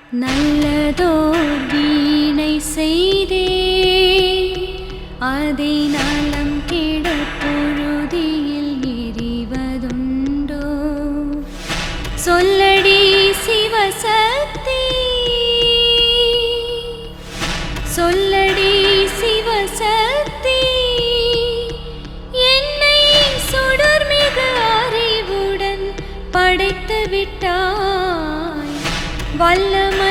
நல்லதோர் வீணை செய்தே அதை நலம் கெட பொழுதியில் எறிவதுண்டோ சொல்லடி சிவசக்தி சொல்லடி சிவசக்தி என்னை சுடர்மிகு அறிவுடன் படைத்து விட்டாய் வல்லமை